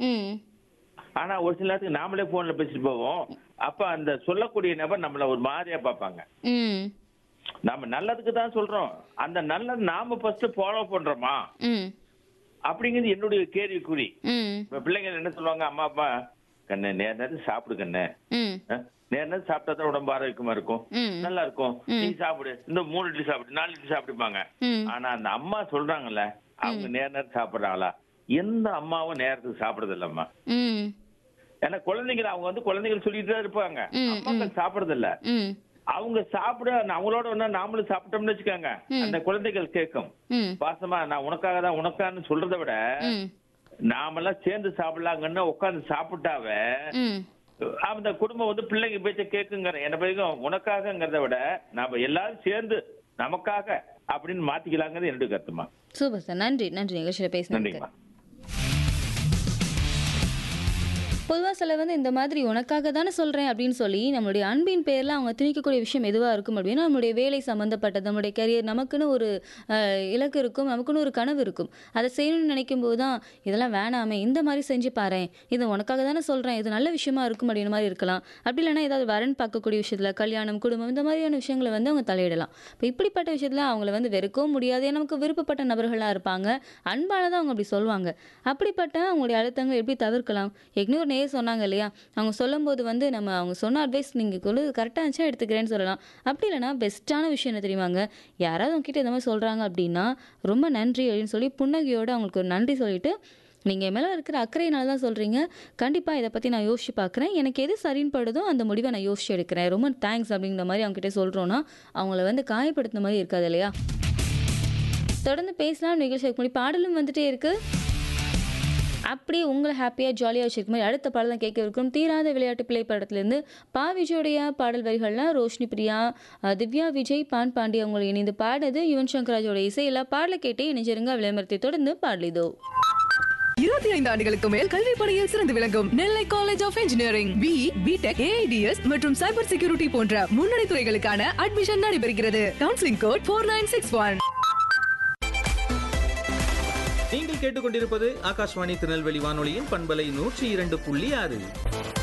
ம் ஆனா ஒரு சில நேரத்துக்கு நாமளே போன்ல பேசிட்டு போவோம் அப்ப அந்த சொல்லக்கூடிய நபர் நம்மள ஒரு மாதிரியா பார்ப்பாங்க ம் நாம நல்லதுக்கு தான் சொல்றோம் அந்த நல்லது நாம ஃபர்ஸ்ட் ஃபாலோ பண்றோமா ம் அப்படிங்கிறது என்னுடைய கேள்விக்குறி ம் இப்ப பிள்ளைங்க என்ன சொல்லுவாங்க அம்மா அப்பா கண்ணு நேர் நேரத்துக்கு சாப்பிடு கண்ணு ம் அஹ், நேர் நேரம் சாப்பிட்டா தான் உடம்பு ஆரோக்கியமா இருக்கும் ம். நல்லா இருக்கும் நீ சாப்பிடு இந்த மூணு இட்லி சாப்பிடு நாலு இட்லி சாப்பிடுப்பாங்க ம் ஆனா அந்த அம்மா சொல்றாங்கல்ல அவங்க நேர நேரம் சாப்பிடுறாங்களா எந்த அம்மாவும் நேரத்துக்கு சாப்பிடுறது இல்லம்மா ம் ஏன்னா குழந்தைங்க அவங்க வந்து குழந்தைகள் சொல்லிட்டு தான் இருப்பாங்க ம், அம்மாக்கள் சாப்பிடுறது இல்ல ம் அவங்க சாப்பிட அவங்களோட ஒண்ணா நாமளும் சாப்பிட்டோம்னு வச்சுக்கோங்க அந்த குழந்தைகள் கேட்கும் ம் பாசமா நான் உனக்காக தான் உனக்கான்னு சொல்றதை விட ம் நாமெல்லாம் சேர்ந்து சாப்பிடலாங்கன்னு உட்கார்ந்து சாப்பிட்டாவே ம் அந்த குடும்பம் வந்து பிள்ளைங்க பேச்ச கேக்குங்கிற என்ன பிறகும் உனக்காகங்கிறத விட நாம எல்லாரும் சேர்ந்து நமக்காக அப்படின்னு மாத்திக்கலாங்கிறது என்னுடைய கருத்துமா சூப்பர் சார் நன்றி நன்றி நிகழ்ச்சியில் பேசினதுக்கு நன்றிங்கம்மா பொதுவாக சிலர் வந்து இந்த மாதிரி உனக்காக தானே சொல்கிறேன் அப்படின்னு சொல்லி நம்மளுடைய அன்பின் பேரில் அவங்க திணிக்கக்கூடிய விஷயம் எதுவாக இருக்கும் அப்படின்னா நம்மளுடைய வேலை சம்மந்தப்பட்டது நம்மளுடைய கரியர் நமக்குன்னு ஒரு அஹ், இலக்கு இருக்கும் நமக்குன்னு ஒரு கனவு இருக்கும் அதை செய்யணும்னு நினைக்கும் போது தான் இதெல்லாம் வேணாமே இந்த மாதிரி செஞ்சு பாரேன் இது உனக்காக தானே சொல்கிறேன் இது நல்ல விஷயமா இருக்கும் அப்படின்ற மாதிரி இருக்கலாம் அப்படி இல்லைன்னா ஏதாவது வரன் பார்க்கக்கூடிய விஷயத்தில் கல்யாணம் குடும்பம் இந்த மாதிரியான விஷயங்களை வந்து அவங்க தலையிடலாம் இப்போ இப்படிப்பட்ட விஷயத்தில் அவங்கள வந்து வெறுக்கவும் முடியாது ஏன்னா நமக்கு விருப்பப்பட்ட நபர்களாக இருப்பாங்க அன்பால தான் அவங்க அப்படி சொல்லுவாங்க அப்படிப்பட்ட அவங்களுடைய அழுத்தங்களை எப்படி தவிர்க்கலாம் ஏற்கனவே ஒரு நேர் சொன்னாங்க இல்லையா அவங்க சொல்லும்போது வந்து நம்ம அவங்க சொன்ன அட்வைஸ் நீங்கள் கொண்டு கரெக்டாக இருந்துச்சா எடுத்துக்கிறேன்னு சொல்லலாம் அப்படி இல்லைன்னா பெஸ்ட்டான விஷயம் என்ன தெரியுமாங்க யாராவது உங்ககிட்ட இந்த மாதிரி சொல்கிறாங்க அப்படின்னா ரொம்ப நன்றி அப்படின்னு சொல்லி புன்னகையோடு அவங்களுக்கு ஒரு நன்றி சொல்லிட்டு நீங்கள் என் மேலே இருக்கிற அக்கறையினால தான் சொல்கிறீங்க கண்டிப்பாக இதை பற்றி நான் யோசிச்சு பார்க்குறேன் எனக்கு எது சரின்னு படுதோ அந்த முடிவை நான் யோசிச்சு எடுக்கிறேன் ரொம்ப தேங்க்ஸ் அப்படிங்கிற மாதிரி அவங்ககிட்ட சொல்கிறோன்னா அவங்கள வந்து காயப்படுத்தின மாதிரி இருக்காது இல்லையா தொடர்ந்து பேசலாம் நிகழ்ச்சி முடி பாடலும் வந்துட்டே இருக்கு அப்படியே உங்களை ஹாப்பியாக ஜாலியாக வச்சிருக்க மாதிரி அடுத்த பாடல் தான் கேட்க இருக்கும் தீராத விளையாட்டு பிள்ளை படத்துலேருந்து பா விஜயோடைய பாடல் வரிகள்லாம் ரோஷினி பிரியா அஹ், திவ்யா விஜய் பான் பாண்டி அவங்களை இணைந்து பாடுது யுவன் சங்கராஜோட இசையில் பாடலை கேட்டே இணைஞ்சிருங்க விளம்பரத்தை தொடர்ந்து பாடலிதோ இருபத்தி ஐந்து ஆண்டுகளுக்கு மேல் கல்வி பணியில் சிறந்து விளங்கும் Nellai college of engineering B BTech AIDS மற்றும் சைபர் செக்யூரிட்டி போன்ற முன்னணி துறைகளுக்கான அட்மிஷன் நடைபெறுகிறது counselling code four nine six one நீங்கள் கேட்டுக்கொண்டிருப்பது ஆகாஷ்வாணி திருநெல்வேலி வானொலியின் பண்பலை நூற்றி இரண்டு புள்ளி ஆறு